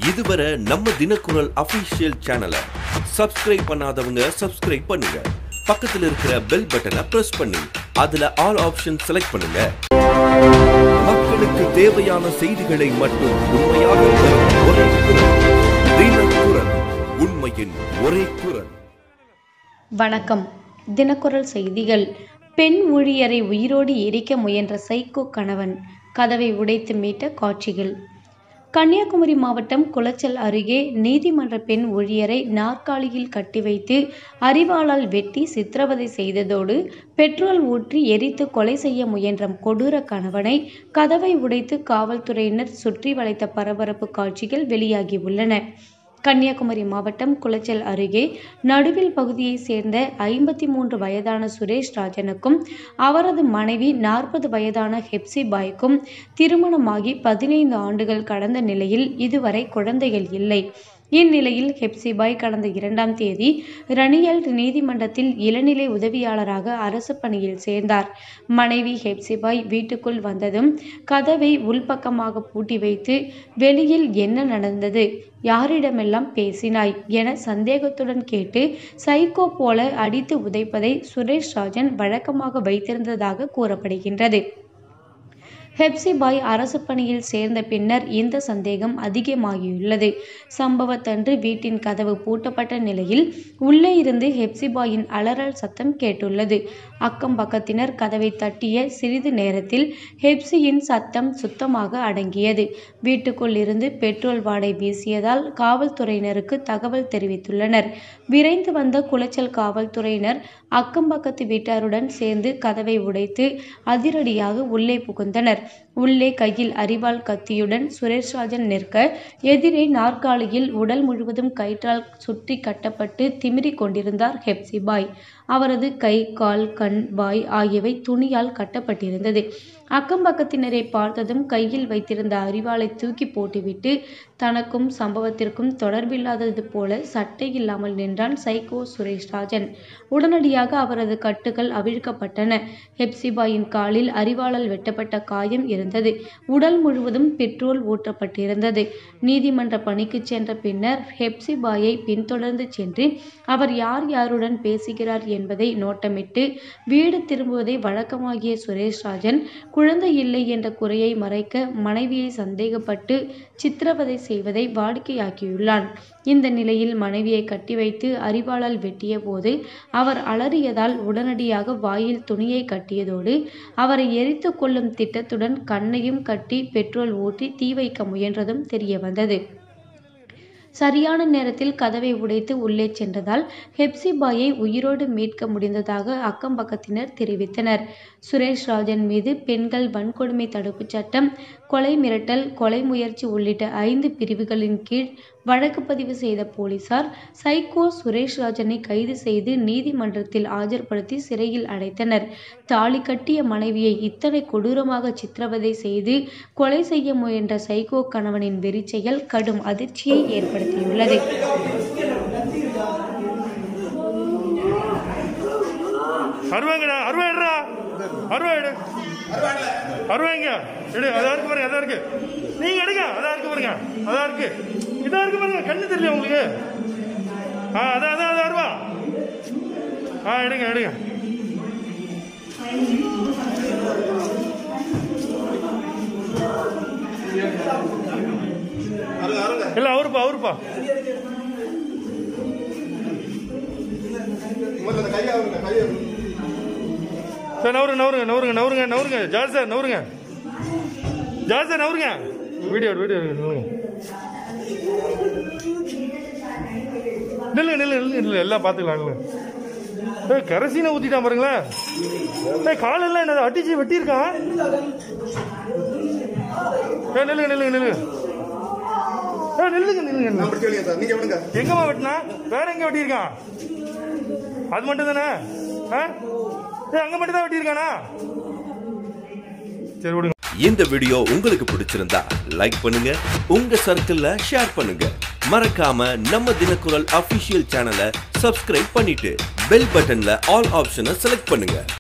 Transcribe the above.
இதுவரை நம்ம தினக்குரல் அபிஷியல் சேனலை சப்ஸ்கிரைப் பண்ணாதவங்க சப்ஸ்கிரைப் பண்ணுங்க பக்கத்துல இருக்கிற பெல் பட்டனை பிரஸ் பண்ணி அதுல ஆல் ஆப்ஷன் செலக்ட் பண்ணுங்க மக்களுக்கு தேவையான செய்திகளை மட்டும் உண்மையாக தரும் ஒரே குரல் தினக்குரல் உண்மையின் ஒரே குரல் வணக்கம் தினக்குரல் செய்திகள் பெண் ஊழியரை உயிரோடு எரிக்க முயன்ற சைக்கோ கணவன் கதவை உடைத்து மீட்ட காட்சிகள் கன்னியாகுமரி மாவட்டம் குளச்சல் அருகே நீதிமன்ற பெண் ஊழியரை நாற்காலியில் கட்டி வைத்து அரிவாளால் வெட்டி சித்திரவதை செய்ததோடு பெட்ரோல் ஊற்றி எரித்து கொலை செய்ய முயன்ற கொடூர கணவனை கதவை உடைத்து காவல்துறையினர் சுற்றி வளைத்த பரபரப்பு காட்சிகள் வெளியாகியுள்ளன கன்னியாகுமரி மாவட்டம் குளச்சல் அருகே நடுவில் பகுதியைச் சேர்ந்த ஐம்பத்தி மூன்று வயதான சுரேஷ் ராஜனுக்கும் அவரது மனைவி நாற்பது வயதான ஹெப்சி பாய்க்கும் திருமணமாகி பதினைந்து ஆண்டுகள் கடந்த நிலையில் இதுவரை குழந்தைகள் இல்லை இந்நிலையில் ஹெப்சிபாய் கடந்த இரண்டாம் தேதி ரணியல் நீதிமன்றத்தில் இளநிலை உதவியாளராக அரசு பணியில் சேர்ந்தார் மனைவி ஹெப்சிபாய் வீட்டுக்குள் வந்ததும் கதவை உள்பக்கமாக பூட்டி வைத்து வெளியில் என்ன நடந்தது யாரிடமெல்லாம் பேசினாய் என சந்தேகத்துடன் கேட்டு சைக்கோ போல அடித்து உதைப்பதை சுரேஷ் ராஜன் வழக்கமாக வைத்திருந்ததாக கூறப்படுகின்றது ஹெப்சிபாய் அரசு பணியில் சேர்ந்த பின்னர் இந்த சந்தேகம் அதிகமாகியுள்ளது சம்பவத்தன்று வீட்டின் கதவு பூட்டப்பட்ட நிலையில் உள்ளே இருந்து ஹெப்சிபாயின் அலறல் சத்தம் கேட்டுள்ளது அக்கம் பக்கத்தினர் கதவை தட்டிய சிறிது நேரத்தில் ஹெப்சியின் சத்தம் சுத்தமாக அடங்கியது வீட்டுக்குள் இருந்து பெட்ரோல் வாடை வீசியதால் காவல்துறையினருக்கு தகவல் தெரிவித்துள்ளனர் விரைந்து வந்த குளச்சல் காவல்துறையினர் அக்கம் பக்கத்து வீட்டாருடன் சேர்ந்து கதவை உடைத்து அதிரடியாக உள்ளே புகுந்தனர் உள்ளே கையில் அரிவாள் கத்தியுடன் சுரேஷ்ராஜன் நிற்க எதிரே நாற்காலியில் உடல் முழுவதும் கயிற்றால் சுற்றி கட்டப்பட்டு திமிரிக் கொண்டிருந்தார் ஹெப்சிபாய் அவரது கை கால் கண் வாய் ஆகியவை துணியால் கட்டப்பட்டிருந்தது அக்கம் பக்கத்தினரை பார்த்ததும் கையில் வைத்திருந்த அரிவாளை தூக்கி போட்டுவிட்டு தனக்கும் சம்பவத்திற்கும் தொடர்பில்லாதது போல சட்டை இல்லாமல் நின்றான் சைகோ சுரேஷ்ராஜன் உடனடியாக அவரது கட்டுகள் அவிழ்க்கப்பட்டன ஹெப்சிபாயின் காலில் அரிவாளால் வெட்டப்பட்ட காயம் இருந்தது உடல் முழுவதும் பெட்ரோல் ஊற்றப்பட்டிருந்தது நீதிமன்ற பணிக்கு சென்ற பின்னர் ஹெப்சிபாயை பின்தொடர்ந்து சென்று அவர் யார் யாருடன் பேசுகிறார் என்பதை நோட்டமிட்டு வீடு திரும்புவதை வழக்கமாகிய சுரேஷ்ராஜன் குழந்தை இல்லை என்ற குறையை மறைக்க மனைவியை சந்தேகப்பட்டு சித்திரவதை செய்வதை வாடிக்கையாக்கியுள்ளான் இந்த நிலையில் மனைவியை கட்டி வைத்து அரிவாளால் வெட்டிய போது அவர் அலறியதால் உடனடியாக வாயில் துணியை கட்டியதோடு அவரை எரித்து கொள்ளும் திட்டத்துடன் கண்ணையும் கட்டி பெட்ரோல் ஊற்றி தீ வைக்க முயன்றதும் தெரிய வந்தது சரியான நேரத்தில் கதவை உடைத்து உள்ளே சென்றதால் ஹெப்சிபாயை உயிரோடு மீட்க முடிந்ததாக அக்கம் பக்கத்தினர் தெரிவித்தனர் சுரேஷ் ராஜன் மீது பெண்கள் வன்கொடுமை தடுப்புச் சட்டம் கொலை மிரட்டல் கொலை முயற்சி உள்ளிட்ட ஐந்து பிரிவுகளின் கீழ் வழக்கு பதிவு செய்த போலீசார் சைகோ சுரேஷ் ராஜனை கைது செய்து நீதிமன்றத்தில் ஆஜர்படுத்தி சிறையில் அடைத்தனர் தாலி கட்டிய மனைவியை இத்தனை கொடூரமாக சித்திரவதை செய்து கொலை செய்ய முயன்ற சைகோ கணவனின் வெறிச்செயல் கடும் அதிர்ச்சியை ஏற்படுத்தியுள்ளது அருவாங்கடா அருவா எடுறா அருவா எடு அருவாங்க எடு அதா இருக்கு பாருங்க அதா இருக்கு நீங்க எடுங்க அதா இருக்கு பாருங்க அதா இருக்கு இதா இருக்கு பாருங்க கண்ணு தெரியல உங்களுக்கு ஆ அதான் அதான் அதான் அருவா ஆ எடுங்க எடுங்க இல்ல அவருப்பா அவருப்பா சார் நவருங்க நவருங்க நவருங்க நவருங்க நவருங்க ஜார்ஜ் சார் நவருங்க ஜார்ஜ் சார் நவருங்க வீடியோ வீடியோ நவருங்க நில்லுங்க நில்லுங்க நில்லுங்க நில்லுங்க எல்லாம் பார்த்துக்கலாம் நில்லுங்க ஏய் கரசீனை ஊற்றிட்டான் பாருங்களேன் ஏய் காலெல்லாம் என்னது அடிச்சு வெட்டியிருக்கான் ஏ நில்லுங்க நில்லுங்க நில்லுங்க ஏ நில்லுங்க நில்லுங்க நில்லுங்க. நீங்க விடுங்க எங்கம்மா வெட்டினா வேற எங்க வெட்டியிருக்கான் அது மட்டும் தானே ஏ அங்க மட்டும் தான் வெட்டியிருக்கானா சரி விடுங்க இந்த வீடியோ உங்களுக்கு பிடிச்சிருந்தா லைக் பண்ணுங்க உங்க சர்க்கிள்ல ஷேர் பண்ணுங்க மறக்காம நம்ம தினக்குரல் அபிஷியல் சேனலை சப்ஸ்கிரைப் பண்ணிட்டு பெல் பட்டன்ல ஆல் ஆப்ஷனை செலக்ட் பண்ணுங்க